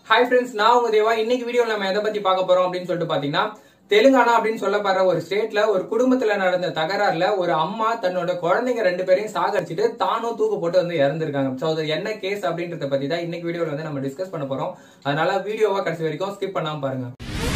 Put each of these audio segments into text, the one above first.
hi friends நான் உங்க தேவா இன்னைக்கு வீடியோல நம்ம எதை பத்தி பார்க்க போறோம் அப்படின்னு சொல்லிட்டு பாத்தீங்கன்னா தெலுங்கானா அப்படின்னு சொல்லப்படுற ஒரு ஸ்டேட்ல ஒரு குடும்பத்துல நடந்த தகராறுல ஒரு அம்மா தன்னோட குழந்தைங்க ரெண்டு பேரையும் சாகடிச்சிட்டு தானும் தூக்கு போட்டு வந்து இறந்திருக்காங்க சோ அது என்ன கேஸ் அப்படின்றத பத்தி தான் இன்னைக்கு வீடியோல வந்து நம்ம டிஸ்கஸ் பண்ண போறோம் அதனால வீடியோவை கடைசி வரைக்கும் ஸ்கிப் பண்ணாம பாருங்க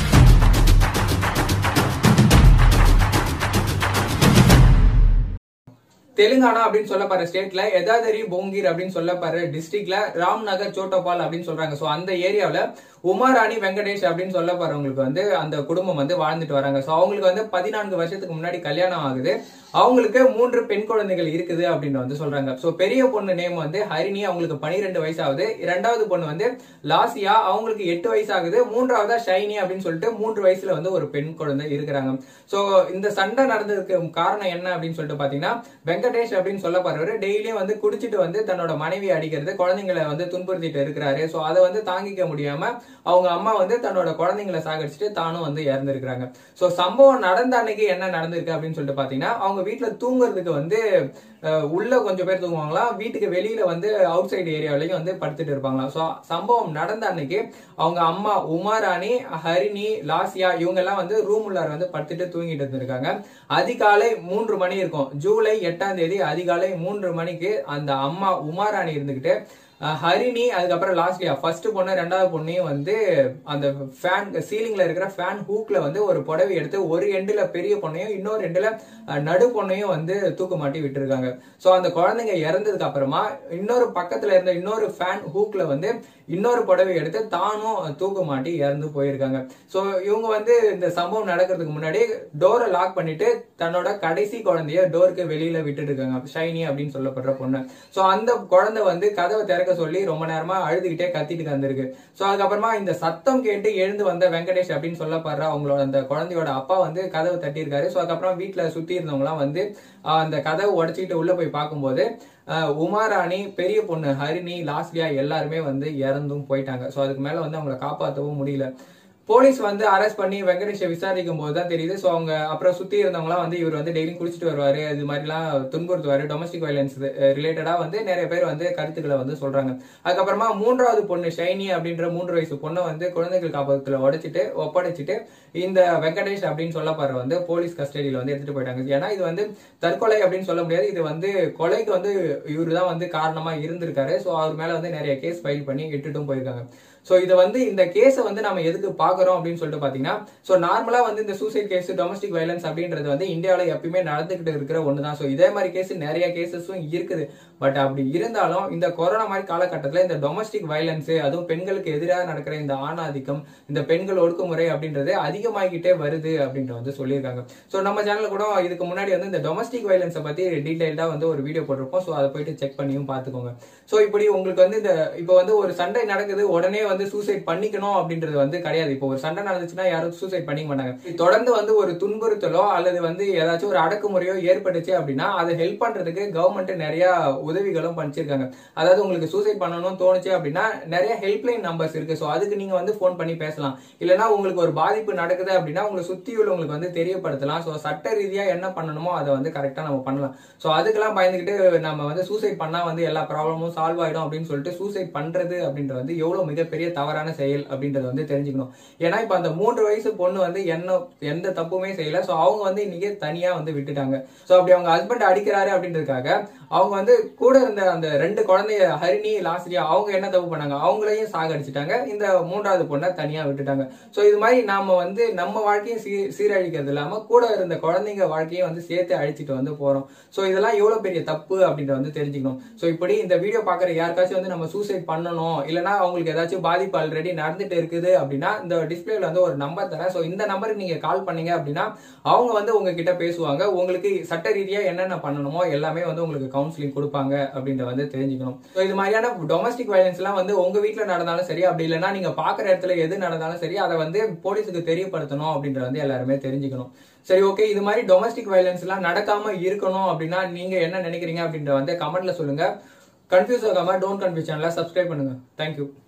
தெலுங்கானா அப்படின்னு சொல்லப்படுற ஸ்டேட்ல எதாதரி போங்கீர் அப்படின்னு சொல்லப்படுற டிஸ்ட்ரிக்ட்ல ராம்நகர் சோட்டோபால் அப்படின்னு சொல்றாங்க சோ அந்த ஏரியாவுல உமாராணி வெங்கடேஷ் அப்படின்னு சொல்லப்படுறவங்களுக்கு வந்து அந்த குடும்பம் வந்து வாழ்ந்துட்டு வராங்க சோ அவங்களுக்கு வந்து பதினான்கு வருஷத்துக்கு முன்னாடி கல்யாணம் ஆகுது அவங்களுக்கு மூன்று பெண் குழந்தைகள் இருக்குது அப்படின்னு வந்து சொல்றாங்க சோ பெரிய பொண்ணு நேம் வந்து ஹரிணி அவங்களுக்கு பனிரெண்டு வயசு ஆகுது இரண்டாவது பொண்ணு வந்து லாசியா அவங்களுக்கு எட்டு வயசு ஆகுது மூன்றாவதா ஷைனி அப்படின்னு சொல்லிட்டு மூன்று வயசுல வந்து ஒரு பெண் குழந்தை இருக்கிறாங்க சோ இந்த சண்டை நடந்ததுக்கு காரணம் என்ன அப்படின்னு சொல்லிட்டு பாத்தீங்கன்னா வெங்கடேஷ் அப்படின்னு சொல்லப்படுறவர் டெய்லியும் வந்து குடிச்சிட்டு வந்து தன்னோட மனைவி அடிக்கிறது குழந்தைங்களை வந்து துன்புறுத்திட்டு இருக்கிறாரு சோ அதை வந்து தாங்கிக்க முடியாம அவங்க அம்மா வந்து தன்னோட குழந்தைங்களை சாகடிச்சுட்டு தானும் வந்து இறந்துருக்காங்க சோ சம்பவம் நடந்த அன்னைக்கு என்ன நடந்திருக்கு அப்படின்னு சொல்லிட்டு பாத்தீங்கன்னா அவங்க வீட்டுல தூங்குறதுக்கு வந்து அஹ், உள்ள கொஞ்சம் பேர் தூங்குவாங்களாம் வீட்டுக்கு வெளியில வந்து அவுட் சைடு ஏரியாவிலையும் வந்து படுத்துட்டு இருப்பாங்களாம் சோ சம்பவம் நடந்த அன்னைக்கு அவங்க அம்மா உமாராணி ஹரிணி லாசியா இவங்க எல்லாம் வந்து ரூம் உள்ளார வந்து படுத்துட்டு தூங்கிட்டு இருந்திருக்காங்க அதிகாலை மூன்று மணி இருக்கும் ஜூலை எட்டாம் தேதி அதிகாலை மூன்று மணிக்கு அந்த அம்மா உமாராணி இருந்துகிட்டு அஹ், ஹரிணி அதுக்கப்புறம் லாஸ்ட்லியா ஃபர்ஸ்ட் பொண்ணு ரெண்டாவது பொண்ணையும் வந்து அந்த ஃபேன் சீலிங்ல இருக்கிற ஃபேன் ஹூக்ல வந்து ஒரு புடவை எடுத்து ஒரு எண்டுல பெரிய பொண்ணையும் இன்னொரு எண்டுல அஹ், நடு பொண்ணையும் வந்து தூக்கு மாட்டி விட்டுருக்காங்க சோ அந்த குழந்தைங்க இறந்ததுக்கு அப்புறமா இன்னொரு பக்கத்துல இருந்த இன்னொரு ஃபேன் ஹூக்ல வந்து இன்னொரு புடவை எடுத்து தானும் தூக்கு மாட்டி இறந்து போயிருக்காங்க சோ இவங்க வந்து இந்த சம்பவம் நடக்கிறதுக்கு முன்னாடி டோரை லாக் பண்ணிட்டு தன்னோட கடைசி குழந்தைய டோருக்கு வெளியில விட்டுட்டு இருக்காங்க ஷைனி அப்படின்னு சொல்லப்படுற பொண்ணு சோ அந்த குழந்தை வந்து கதவை திறக்க சொல்லி ரொம்ப நேரமா அழுதுகிட்டே கத்திட்டு வந்திருக்கு சோ அதுக்கப்புறமா இந்த சத்தம் கேட்டு எழுந்து வந்த வெங்கடேஷ் அப்படின்னு சொல்லப்படுற அவங்களோட அந்த குழந்தையோட அப்பா வந்து கதவை தட்டியிருக்காரு சோ அதுக்கப்புறம் வீட்டுல சுத்தி இருந்தவங்க எல்லாம் வந்து ஆஹ், அந்த கதவை உடைச்சிக்கிட்டு உள்ள போய் பார்க்கும்போது ஆஹ், உமாராணி பெரிய பொண்ணு ஹரிணி லாஸ்லியா எல்லாருமே வந்து இறந்தும் போயிட்டாங்க சோ அதுக்கு மேல வந்து அவங்கள காப்பாற்றவும் முடியல போலீஸ் வந்து அரெஸ்ட் பண்ணி வெங்கடேஷை விசாரிக்கும் போது தான் தெரியுது ஸோ அவங்க அப்புறம் சுத்தி இருந்தவங்களாம் வந்து இவர் வந்து டெய்லியும் குடிச்சிட்டு வருவாரு இது மாதிரிலாம் துன்புறுத்துவாரு டொமஸ்டிக் வயலன்ஸ் ரிலேட்டடா வந்து நிறைய பேர் வந்து கருத்துக்களை வந்து சொல்றாங்க அதுக்கப்புறமா மூன்றாவது பொண்ணு ஷைனி அப்படின்ற மூன்று வயசு பொண்ணை வந்து குழந்தைகள் காப்பகத்துல உடைச்சிட்டு ஒப்படைச்சிட்டு இந்த வெங்கடேஷ் அப்படின்னு சொல்லப்படுற வந்து போலீஸ் கஸ்டடியில வந்து எடுத்துட்டு போயிட்டாங்க ஏன்னா இது வந்து தற்கொலை அப்படின்னு சொல்ல முடியாது இது வந்து கொலைக்கு வந்து இவரு தான் வந்து காரணமா இருந்திருக்காரு ஸோ அவர் மேல வந்து நிறைய கேஸ் ஃபைல் பண்ணி இட்டுட்டும் போயிருக்காங்க ஸோ இதை வந்து இந்த கேஸை வந்து நம்ம எதுக்கு பார்க்குறோம் அப்படின்னு சொல்லிட்டு பார்த்தீங்கன்னா ஸோ நார்மலாக வந்து இந்த சூசைட் கேஸ் டொமஸ்டிக் வயலன்ஸ் அப்படின்றது வந்து இந்தியாவில் எப்பயுமே நடந்துகிட்டு இருக்கிற ஒன்று தான் ஸோ இதே மாதிரி கேஸ் நிறைய கேசஸும் இருக்குது பட் அப்படி இருந்தாலும் இந்த கொரோனா மாதிரி காலகட்டத்தில் இந்த டொமஸ்டிக் வயலன்ஸ் அதுவும் பெண்களுக்கு எதிராக நடக்கிற இந்த ஆணாதிக்கம் இந்த பெண்கள் ஒடுக்குமுறை அப்படின்றது அதிகமாகிக்கிட்டே வருது அப்படின்ற வந்து சொல்லியிருக்காங்க ஸோ நம்ம சேனலில் கூட இதுக்கு முன்னாடி வந்து இந்த டொமஸ்டிக் வயலன்ஸை பற்றி டீட்டெயில்டாக வந்து ஒரு வீடியோ போட்டிருப்போம் ஸோ அதை போயிட்டு செக் பண்ணியும் பார்த்துக்கோங்க ஸோ இப்படி உங்களுக்கு வந்து இந்த இப்போ வந்து ஒரு சண்டை நடக்குது உடனே வந்து சூசைட் பண்ணிக்கணும் அப்படின்றது வந்து கிடையாது இப்போ ஒரு சண்டை நடந்துச்சுன்னா யாரும் சூசைட் பண்ணிக்க மாட்டாங்க இது தொடர்ந்து வந்து ஒரு துன்புறுத்தலோ அல்லது வந்து ஏதாச்சும் ஒரு அடக்குமுறையோ ஏற்பட்டுச்சு அப்படின்னா அதை ஹெல்ப் பண்றதுக்கு கவர்மெண்ட் நிறைய உதவிகளும் பண்ணிச்சிருக்காங்க அதாவது உங்களுக்கு சூசைட் பண்ணணும்னு தோணுச்சு அப்படின்னா நிறைய ஹெல்ப்லைன் நம்பர்ஸ் இருக்கு ஸோ அதுக்கு நீங்க வந்து ஃபோன் பண்ணி பேசலாம் இல்லைன்னா உங்களுக்கு ஒரு பாதிப்பு நடக்குது அப்படின்னா உங்களை சுத்தி உள்ளவங்களுக்கு வந்து தெரியப்படுத்தலாம் ஸோ சட்ட ரீதியா என்ன பண்ணணுமோ அதை வந்து கரெக்டா நம்ம பண்ணலாம் ஸோ அதுக்கெல்லாம் பயந்துக்கிட்டு நம்ம வந்து சூசைட் பண்ணா வந்து எல்லா ப்ராப்ளமும் சால்வ் ஆயிடும் அப்படின்னு சொல்லிட்டு சூசைட் பண்றது அப்படின்றது வந்து எவ்வளவு மிகப்பெரிய தவறான செயல் அப்படின்றத வந்து தெரிஞ்சுக்கணும் ஏன்னா இப்ப அந்த மூன்று வயசு பொண்ணு வந்து என்ன எந்த தப்புமே செய்யல ஸோ அவங்க வந்து இன்னைக்கு தனியா வந்து விட்டுட்டாங்க ஸோ அப்படி அவங்க ஹஸ்பண்ட் அடிக்கிறாரு அப்படின்றதுக்காக அவங்க வந்து கூட இருந்த அந்த ரெண்டு குழந்தைய ஹரிணி லாஸ்ரியா அவங்க என்ன தப்பு பண்ணாங்க அவங்களையும் சாகடிச்சிட்டாங்க இந்த மூன்றாவது பொண்ணை தனியா விட்டுட்டாங்க ஸோ இது மாதிரி நாம வந்து நம்ம வாழ்க்கையும் சீ சீரழிக்கிறது இல்லாம கூட இருந்த குழந்தைங்க வாழ்க்கையும் வந்து சேர்த்து அழிச்சிட்டு வந்து போறோம் ஸோ இதெல்லாம் எவ்வளவு பெரிய தப்பு அப்படின்றத வந்து தெரிஞ்சுக்கணும் ஸோ இப்படி இந்த வீடியோ பார்க்குற யாருக்காச்சும் வந்து நம்ம சூசைட் பண்ணணும் இல்லைன்னா அவங்களுக்கு ஏதாச்சும் பாதிப்பு ஆல்ரெடி நடந்துட்டு இருக்குது அப்படின்னா இந்த டிஸ்பிளேல வந்து ஒரு நம்பர் தரேன் ஸோ இந்த நம்பருக்கு நீங்க கால் பண்ணீங்க அப்படின்னா அவங்க வந்து உங்ககிட்ட பேசுவாங்க உங்களுக்கு சட்ட ரீதியா என்னென்ன பண்ணணுமோ எல்லாமே வந்து உங்களுக்கு கவுன்சிலிங் கொடுப்பாங்க அப்படின்ற வந்து தெரிஞ்சுக்கணும் ஸோ இது மாதிரியான டொமஸ்டிக் வயலன்ஸ் எல்லாம் வந்து உங்க வீட்டில் நடந்தாலும் சரி அப்படி இல்லைன்னா நீங்க பாக்குற இடத்துல எது நடந்தாலும் சரி அதை வந்து போலீஸுக்கு தெரியப்படுத்தணும் அப்படின்ற வந்து எல்லாருமே தெரிஞ்சுக்கணும் சரி ஓகே இது மாதிரி டொமஸ்டிக் வயலன்ஸ் எல்லாம் நடக்காம இருக்கணும் அப்படின்னா நீங்க என்ன நினைக்கிறீங்க அப்படின்ற வந்து கமெண்ட்ல சொல்லுங்க கன்ஃபியூஸ் ஆகாம டோன்ட் கன்ஃபியூஸ் சேனலை சப்ஸ்கிரைப் பண்ணுங்க தேங்க்யூ